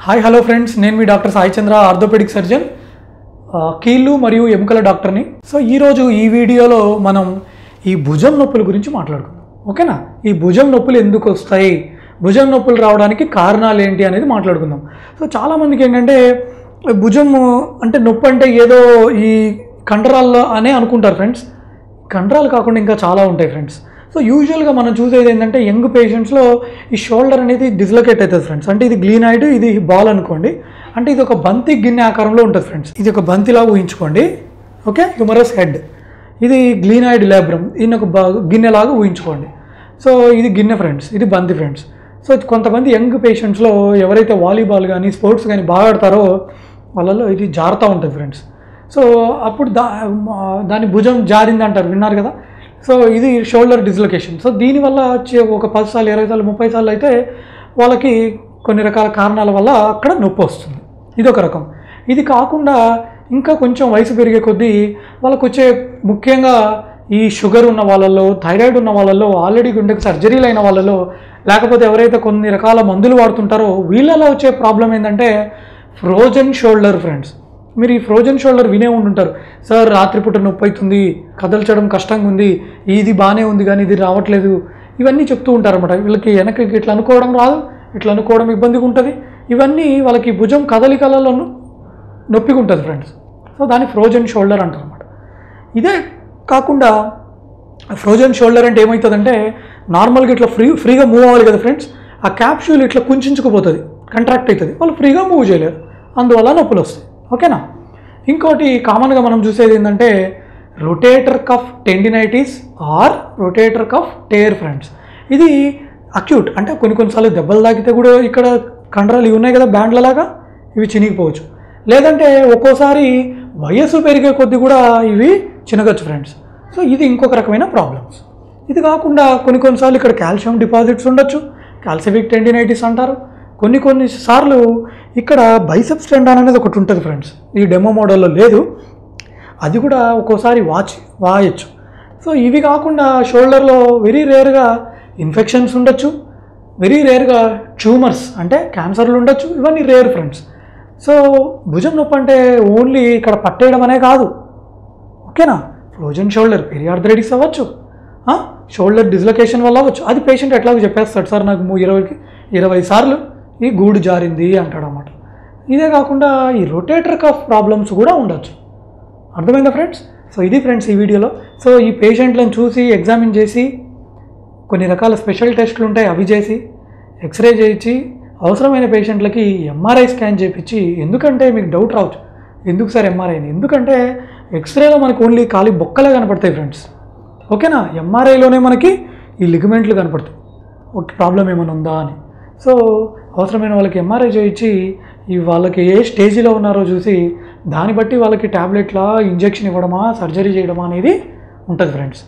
Hi hello friends నేను మీ doctor Sai Chandra orthopaedic surgeon ఆ, కీళ్ళు మరియు ఎముకల డాక్టర్ని సో ఈరోజు ఈ వీడియోలో మనం ఈ భుజం నొప్పుల గురించి మాట్లాడుకుందాం ఓకేనా ఈ భుజం నొప్పులు ఎందుకు వస్తాయి భుజం నొప్పులు రావడానికి కారణాలు ఏంటి అనేది మాట్లాడుకుందాం సో చాలామందికి ఏంటంటే భుజం అంటే నొప్పి అంటే ఏదో ఈ కండరాల్లో అనే అనుకుంటారు ఫ్రెండ్స్ కండరాలు కాకుండా ఇంకా చాలా ఉంటాయి ఫ్రెండ్స్ సో యూజువల్గా మనం చూసేది ఏంటంటే యంగ్ పేషెంట్స్లో ఈ షోల్డర్ అనేది డిస్లొకేట్ అవుతుంది ఫ్రెండ్స్ అంటే ఇది గ్లీనాయిడ్ ఇది బాల్ అనుకోండి అంటే ఇది ఒక బంతి గిన్నె ఆకారంలో ఉంటుంది ఫ్రెండ్స్ ఇది ఒక బంతిలా ఊహించుకోండి ఓకే హ్యూమరస్ హెడ్ ఇది గ్లీనాయిడ్ లేబ్రమ్ దీన్ని ఒక బ- గిన్నెలాగా ఊహించుకోండి సో ఇది గిన్నె ఫ్రెండ్స్ ఇది బంతి ఫ్రెండ్స్ సో కొంతమంది యంగ్ పేషెంట్స్లో ఎవరైతే వాలీబాల్ కానీ స్పోర్ట్స్ కానీ బాగా ఆడతారో వాళ్ళలో ఇది జారుతూ ఉంటుంది ఫ్రెండ్స్ సో అప్పుడు దా దాని భుజం జారింది అంటారు విన్నారు కదా సో ఇది షోల్డర్ డిస్లొకేషన్ సో దీనివల్ల వచ్చే ఒక పది సార్లు ఇరవై సార్లు ముప్పై సార్లు అయితే వాళ్ళకి కొన్ని రకాల కారణాల వల్ల అక్కడ నొప్పి వస్తుంది ఇది ఒక రకం ఇది కాకుండా ఇంకా కొంచెం వయసు పెరిగే కొద్దీ వాళ్ళకు వచ్చే ముఖ్యంగా ఈ షుగర్ ఉన్న వాళ్ళలో థైరాయిడ్ ఉన్న వాళ్ళలో ఆల్రెడీ గుండెకి సర్జరీలు అయిన వాళ్ళలో లేకపోతే ఎవరైతే కొన్ని రకాల మందులు వాడుతుంటారో వీళ్ళలో వచ్చే ప్రాబ్లం ఏంటంటే ఫ్రోజన్ షోల్డర్ ఫ్రెండ్స్ మీరు ఈ ఫ్రోజన్ షోల్డర్ వినే ఉండుంటారు సార్ రాత్రిపూట నొప్పి అవుతుంది కదల్చడం కష్టంగా ఉంది ఇది బాగానే ఉంది కానీ ఇది రావట్లేదు ఇవన్నీ చెప్తూ ఉంటారన్నమాట వీళ్ళకి వెనక్కి ఇట్లా అనుకోవడం రాదు ఇట్లా అనుకోవడం ఇబ్బందిగా ఉంటుంది ఇవన్నీ వాళ్ళకి భుజం కదలికలలో నొప్పిగా ఉంటుంది ఫ్రెండ్స్ సో దాన్ని ఫ్రోజన్ షోల్డర్ అంటారు అనమాట ఇదే కాకుండా ఫ్రోజన్ షోల్డర్ అంటే ఏమవుతుందంటే నార్మల్గా ఇట్లా ఫ్రీ ఫ్రీగా మూవ్ అవ్వాలి కదా ఫ్రెండ్స్ ఆ క్యాప్సూల్ ఇట్లా కుంచుకుపోతుంది కంట్రాక్ట్ అవుతుంది వాళ్ళు ఫ్రీగా మూవ్ చేయలేరు అందువల్ల నొప్పులు వస్తాయి ఓకేనా ఇంకోటి కామన్గా మనం చూసేది ఏంటంటే rotator cuff tendinitis or rotator cuff tear friends ఇది అక్యూట్ అంటే కొన్ని కొన్నిసార్లు దెబ్బలు తాకితే కూడా ఇక్కడ కండరాలు ఇవి ఉన్నాయి కదా బ్యాండ్లలాగా ఇవి చినిగిపోవచ్చు లేదంటే ఒక్కోసారి వయస్సు పెరిగే కొద్దీ కూడా ఇవి చినగచ్చు ఫ్రెండ్స్ సో ఇది ఇంకొక రకమైన ప్రాబ్లమ్స్ ఇది కాకుండా కొన్ని కొన్నిసార్లు ఇక్కడ కాల్షియం డిపాజిట్స్ ఉండొచ్చు కాల్సిఫిక్ టెండినైటిస్ అంటారు కొన్ని కొన్ని సార్లు ఇక్కడ బైసెప్స్ టెండాన్ అనేది ఒకటి ఉంటుంది ఫ్రెండ్స్ ఈ డెమో మోడల్లో లేదు అది కూడా ఒక్కోసారి వాచ్ వాయచ్చు సో ఇవి కాకుండా షోల్డర్లో వెరీ రేర్గా ఇన్ఫెక్షన్స్ ఉండొచ్చు వెరీ రేర్గా ట్యూమర్స్ అంటే క్యాన్సర్లు ఉండొచ్చు ఇవన్నీ రేర్ ఫ్రెండ్స్ సో భుజం నొప్పి అంటే ఓన్లీ ఇక్కడ పట్టేయడం అనే కాదు ఓకేనా ఫ్రోజన్ షోల్డర్ పెరియార్థరైటిస్ అవ్వచ్చు ఆ? షోల్డర్ డిస్లొకేషన్ వల్ల అవ్వచ్చు అది పేషెంట్ ఎట్లాగో చెప్పేస్తాడు సార్ నాకు ము- ఇరవైకి ఇరవై సార్లు ఈ గూడు జారింది అంటాడు అన్నమాట ఇదే కాకుండా ఈ రొటేటర్ కఫ్ ప్రాబ్లమ్స్ కూడా ఉండొచ్చు అర్థమైందా ఫ్రెండ్స్ సో ఇది ఫ్రెండ్స్ ఈ వీడియోలో సో ఈ పేషెంట్లను చూసి ఎగ్జామిన్ చేసి కొన్ని రకాల స్పెషల్ టెస్టులు ఉంటాయి అవి చేసి ఎక్స్రే చేయించి అవసరమైన పేషెంట్లకి ఎంఆర్ఐ స్కాన్ చేయించి ఎందుకంటే మీకు డౌట్ రావచ్చు ఎందుకు సార్ ఎంఆర్ఐ అని ఎందుకంటే ఎక్స్రేలో మనకు ఓన్లీ ఖాళీ బొక్కలే కనపడతాయి ఫ్రెండ్స్ ఓకేనా ఎంఆర్ఐలోనే మనకి ఈ లిగమెంట్లు కనపడతాయి ఒక ప్రాబ్లం ఏమైనా ఉందా అని సో అవసరమైన వాళ్ళకి ఎంఆర్ఐ చేయించి ఈ వాళ్ళకి ఏ స్టేజ్లో ఉన్నారో చూసి దాన్ని బట్టి వాళ్ళకి ట్యాబ్లెట్లా ఇంజెక్షన్ ఇవ్వడమా సర్జరీ చేయడమా అనేది ఉంటుంది ఫ్రెండ్స్